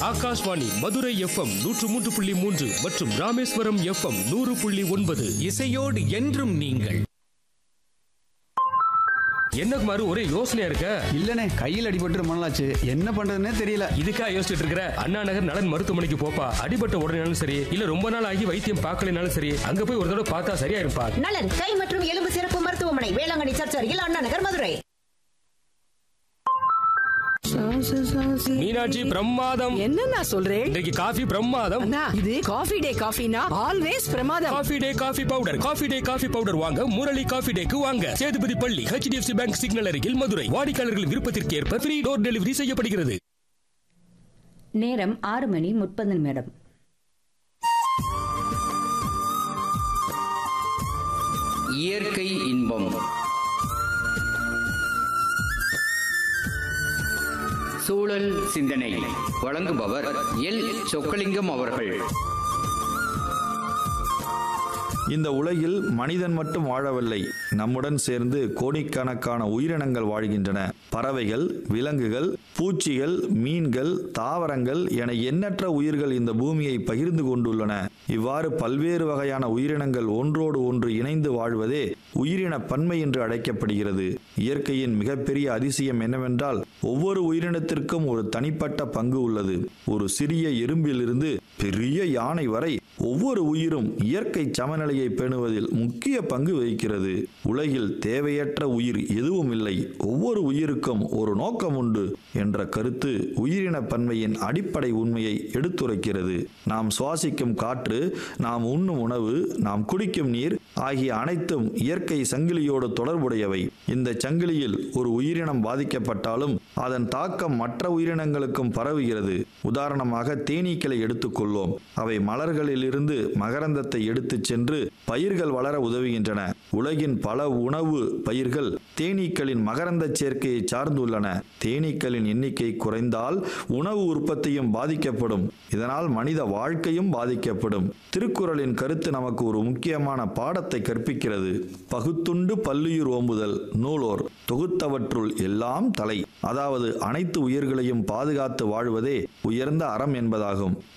Akashvani Madurai FM நூற்று மூன்று புள்ளி மூன்று மற்றும் ராமேஸ்வரம் எஃப்எம் நூறு புள்ளி ஒன்பது இசையோடு என்றும் நீங்கள் என்ன குமார் ஒரே யோசனையா இருக்க இல்லனே கையில் அடிபட்டு ரொம்ப நாளாச்சு என்ன பண்றதுன்னே தெரியல இதுக்கா யோசிச்சுட்டு இருக்கிற அண்ணா நகர் நலன் மருத்துவமனைக்கு போப்பா அடிபட்ட உடனேனாலும் சரி இல்ல ரொம்ப நாள் ஆகி வைத்தியம் பார்க்கலைனாலும் சரி அங்க போய் ஒரு தடவை பார்த்தா சரியா இருப்பா நலன் கை மற்றும் எலும்பு சிறப்பு மருத்துவமனை வேளாங்கண்ணி சர்ச் அருகில் அண்ணா நகர் மதுரை மீனாட்சி பிரமாதம் என்னண்ணா சொல்றேன் இன்றைக்கு காஃபி பிரமாதம் அண்ணா இது காஃபி டே காஃபினா ஆல்வேஸ் பிரமாதம் coffee day coffee powder coffee day coffee powder வாங்க முரளி காஃபி டேக்கு வாங்க சேதுபதி பள்ளி ஹெச்டிஎஃப்சி பேங்க் சிக்னல் அருகில் மதுரை வாடிக்கையாளர்கள் விருப்பத்திற்கு ஏற்ப ஃப்ரீ டோர் டெலிவரி செய்யப்படுகிறது நேரம் ஆறு மணி முப்பது நிமிடம் இயற்கை இன்பம் சூழல் சிந்தனை வழங்குபவர் எல் சொக்கலிங்கம் அவர்கள் இந்த உலகில் மனிதன் மட்டும் வாழவில்லை நம்முடன் சேர்ந்து கோடிக்கணக்கான உயிரினங்கள் வாழ்கின்றன பறவைகள் விலங்குகள் பூச்சிகள் மீன்கள் தாவரங்கள் என எண்ணற்ற உயிர்கள் இந்த பூமியை பகிர்ந்து கொண்டுள்ளன இவ்வாறு பல்வேறு வகையான உயிரினங்கள் ஒன்றோடு ஒன்று இணைந்து வாழ்வதே உயிரின பன்மை என்று அழைக்கப்படுகிறது இயற்கையின் மிகப்பெரிய அதிசயம் என்னவென்றால் ஒவ்வொரு உயிரினத்திற்கும் ஒரு தனிப்பட்ட பங்கு உள்ளது ஒரு சிறிய எறும்பிலிருந்து பெரிய யானை வரை ஒவ்வொரு உயிரும் இயற்கை சமநிலையை பேணுவதில் முக்கிய பங்கு வகிக்கிறது உலகில் தேவையற்ற உயிர் எதுவும் இல்லை ஒவ்வொரு உயிருக்கும் ஒரு நோக்கம் உண்டு என்ற கருத்து உயிரின பன்மையின் அடிப்படை உண்மையை எடுத்துரைக்கிறது நாம் சுவாசிக்கும் காற்று நாம் உண்ணும் உணவு நாம் குடிக்கும் நீர் ஆகிய அனைத்தும் இயற்கை சங்கிலியோடு தொடர்புடையவை இந்த சங்கிலியில் ஒரு உயிரினம் பாதிக்கப்பட்டாலும் அதன் தாக்கம் மற்ற உயிரினங்களுக்கும் பரவுகிறது உதாரணமாக தேனீக்களை எடுத்துக்கொள்வோம் அவை மலர்களிலிருந்து மகரந்தத்தை எடுத்துச் சென்று பயிர்கள் வளர உதவுகின்றன உலகின் பல உணவு பயிர்கள் தேனீக்களின் மகரந்த சேர்க்கையை சார்ந்துள்ளன தேனீக்களின் எண்ணிக்கை குறைந்தால் உணவு உற்பத்தியும் பாதிக்கப்படும் இதனால் மனித வாழ்க்கையும் பாதிக்கப்படும் திருக்குறளின் கருத்து நமக்கு ஒரு முக்கியமான பாடத்தை கற்பிக்கிறது பகுத்துண்டு பல்லுயிர் ஓம்புதல் நூலோர் தொகுத்தவற்றுள் எல்லாம் தலை அதாவது அனைத்து உயிர்களையும் பாதுகாத்து வாழ்வதே உயர்ந்த அறம் என்பதாகும்